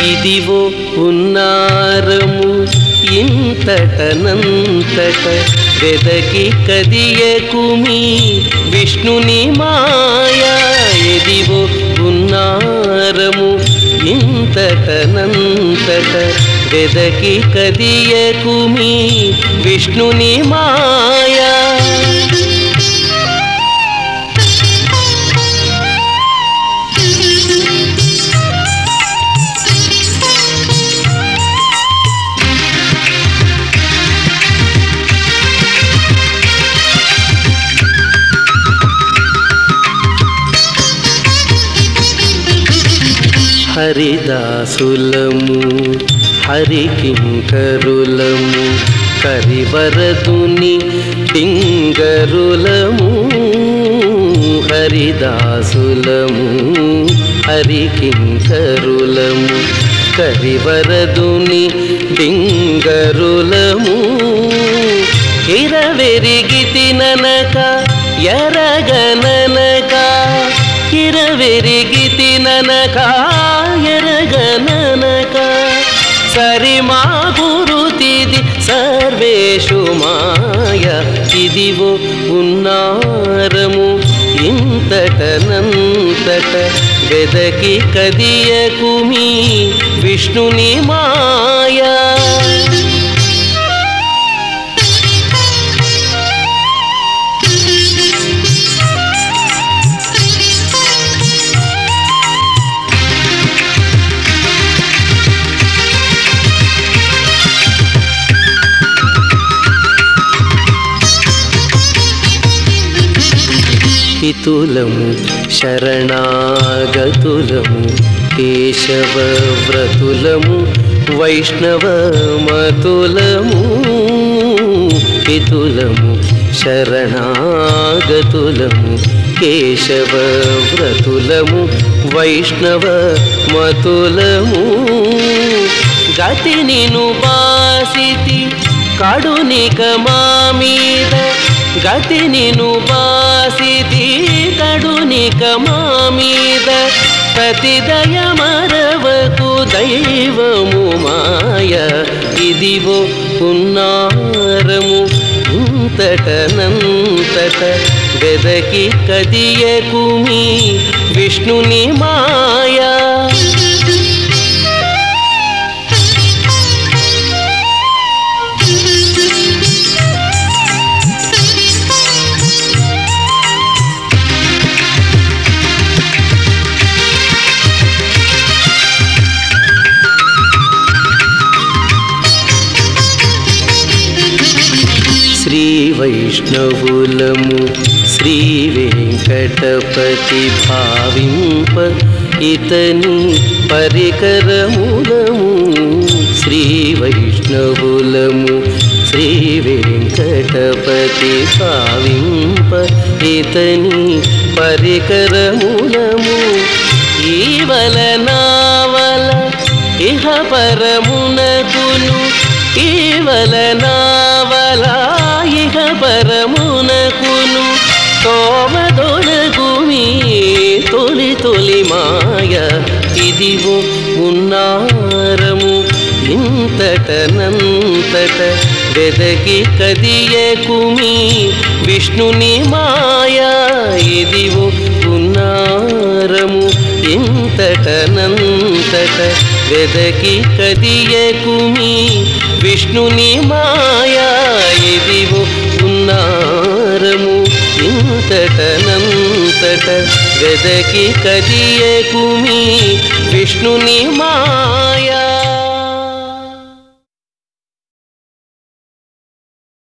ఇదివో ఉన్నారము ఇంతటనంతట వెదకి కదియకుమి విష్ణుని మాయా ఎదివో ఉన్నారము ఇంతటనంతట వెదకి కదియకుమి విష్ణుని మాయా హరిదాసులము హరికింకరులము కరివరదుని టింగరులము హరిదాసులము హరికింకరులము కరివరదుని డింగరులము ఇరవెరిగితి ననక ఎరగననక ఇరవెరిగితి ననక ఎరగననక సరి మా గురుతిది సర్వేషు మాయ ఇదివో ఉన్నారము ఇంతటనంతట వెదకి కదియకుమి విష్ణుని మాయా హితులము శరణాగతులము కేశవ వ్రతులము వైష్ణవ మతులము హితులము శరణాగతులము కేశవ వ్రతులము వైష్ణవ మతులము గతి నిను బాసితి కడునిక మా మీద గతి నిను బాసితి కడునిక మా మీద ప్రతిదయ మరవకు దైవము మాయ ఇదివో ఉన్నారము ఇంతటనంతట వెదకి కదియకుమి విష్ణుని మాయా శ్రీ వైష్ణవులము శ్రీ వెంకటపతి భావింప ఇతని పరికరములము శ్రీ వైష్ణవులము శ్రీ వెంకటపతి భావింప ఇతని పరికరములము ఈవల నావల ఇహ పరమునకును ఈవల నావల ఇహ పరమునకును తోమదొలగుమి తొలి తొలి మాయ ఇదివో ఉన్నారము ఇంతటనంతట వెదకి కదియకుమి విష్ణుని మాయా ఇదివో ఉన్నారము ఇంతటనంతట వెదకి కదియకుమి విష్ణుని మాయా ఇదివో ఉన్నారము ఇంతటనంతట వెదకి కదియకుమి విష్ణుని మాయా